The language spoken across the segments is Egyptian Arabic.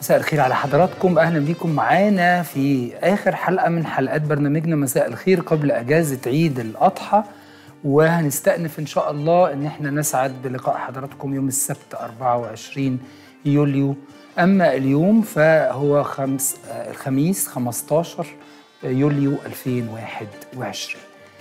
مساء الخير على حضراتكم اهلا بيكم معانا في اخر حلقه من حلقات برنامجنا مساء الخير قبل اجازه عيد الاضحى وهنستأنف ان شاء الله ان احنا نسعد بلقاء حضراتكم يوم السبت 24 يوليو اما اليوم فهو خمس الخميس 15 يوليو 2021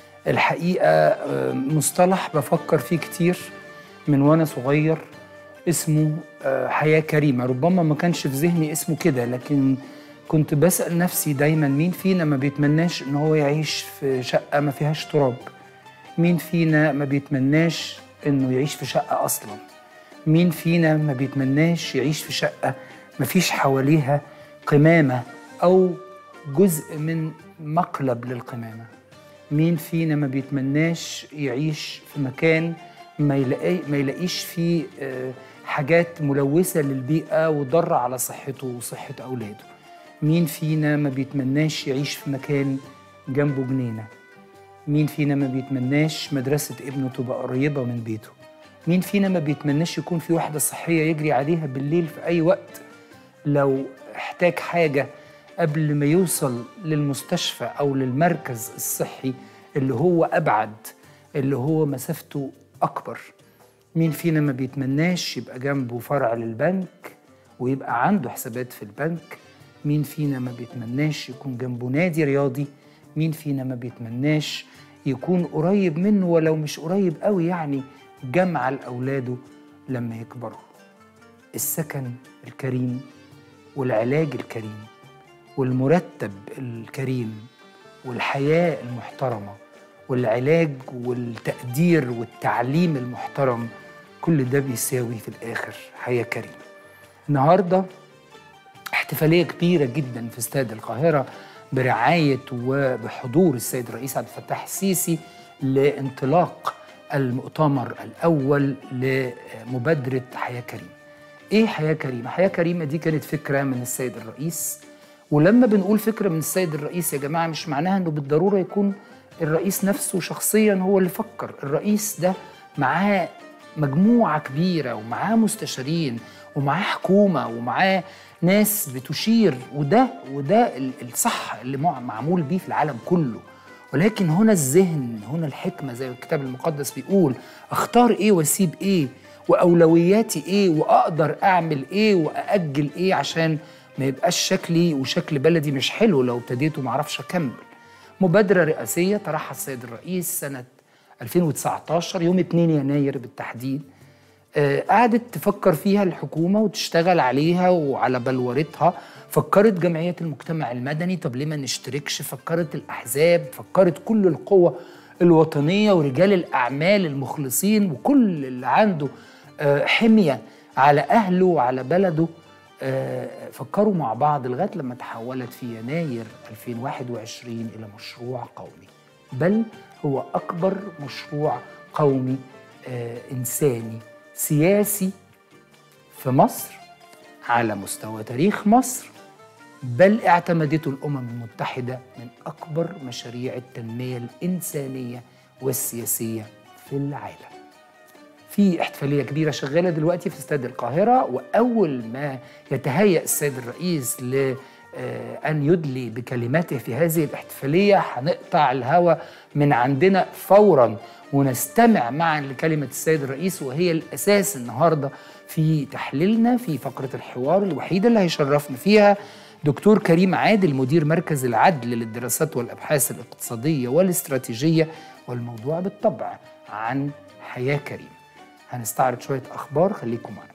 الحقيقه مصطلح بفكر فيه كتير من وانا صغير اسمه حياة كريمة ربما ما كانش في ذهني اسمه كده لكن كنت بسأل نفسي دايما مين فينا ما بيتمناش ان هو يعيش في شقة ما فيهاش تراب مين فينا ما بيتمناش انه يعيش في شقة اصلا مين فينا ما بيتمناش يعيش في شقة ما فيش حواليها قمامة او جزء من مقلب للقمامة مين فينا ما بيتمناش يعيش في مكان ما يلاقي ما يلاقيش فيه حاجات ملوثة للبيئة وضر على صحته وصحة أولاده مين فينا ما بيتمناش يعيش في مكان جنبه جنينة مين فينا ما بيتمناش مدرسة ابنه تبقى قريبة من بيته مين فينا ما بيتمناش يكون في وحدة صحية يجري عليها بالليل في أي وقت لو احتاج حاجة قبل ما يوصل للمستشفى أو للمركز الصحي اللي هو أبعد اللي هو مسافته أكبر مين فينا ما بيتمناش يبقى جنبه فرع للبنك ويبقى عنده حسابات في البنك مين فينا ما بيتمناش يكون جنبه نادي رياضي مين فينا ما بيتمناش يكون قريب منه ولو مش قريب قوي يعني جمع لأولاده لما يكبروا السكن الكريم والعلاج الكريم والمرتب الكريم والحياة المحترمة والعلاج والتقدير والتعليم المحترم كل ده بيساوي في الآخر حياة كريمة النهاردة احتفالية كبيرة جدا في استاد القاهرة برعاية وبحضور السيد الرئيس عبد الفتاح السيسي لانطلاق المؤتمر الأول لمبادرة حياة كريمة إيه حياة كريمة؟ حياة كريمة دي كانت فكرة من السيد الرئيس ولما بنقول فكرة من السيد الرئيس يا جماعة مش معناها أنه بالضرورة يكون الرئيس نفسه شخصيا هو اللي فكر الرئيس ده معاه مجموعة كبيرة ومعاه مستشارين ومعاه حكومة ومعاه ناس بتشير وده وده الصح اللي معمول بيه في العالم كله ولكن هنا الذهن هنا الحكمة زي الكتاب المقدس بيقول اختار ايه واسيب ايه واولوياتي ايه واقدر اعمل ايه وااجل ايه عشان ما يبقاش شكلي وشكل بلدي مش حلو لو ابتديت ومعرفش اكمل مبادرة رئاسية طرحها السيد الرئيس سنة 2019 يوم 2 يناير بالتحديد آه قعدت تفكر فيها الحكومة وتشتغل عليها وعلى بلورتها فكرت جمعية المجتمع المدني طب ليه ما نشتركش فكرت الأحزاب فكرت كل القوى الوطنية ورجال الأعمال المخلصين وكل اللي عنده آه حمية على أهله وعلى بلده فكروا مع بعض لغايه لما تحولت في يناير 2021 الى مشروع قومي بل هو اكبر مشروع قومي انساني سياسي في مصر على مستوى تاريخ مصر بل اعتمدته الامم المتحده من اكبر مشاريع التنميه الانسانيه والسياسيه في العالم في احتفالية كبيرة شغالة دلوقتي في استاد القاهرة وأول ما يتهيأ السيد الرئيس لأن يدلي بكلماته في هذه الاحتفالية هنقطع الهواء من عندنا فورا ونستمع معا لكلمة السيد الرئيس وهي الأساس النهاردة في تحليلنا في فقرة الحوار الوحيدة اللي هيشرفنا فيها دكتور كريم عادل مدير مركز العدل للدراسات والأبحاث الاقتصادية والاستراتيجية والموضوع بالطبع عن حياة كريمة هنستعرض شوية أخبار خليكم معنا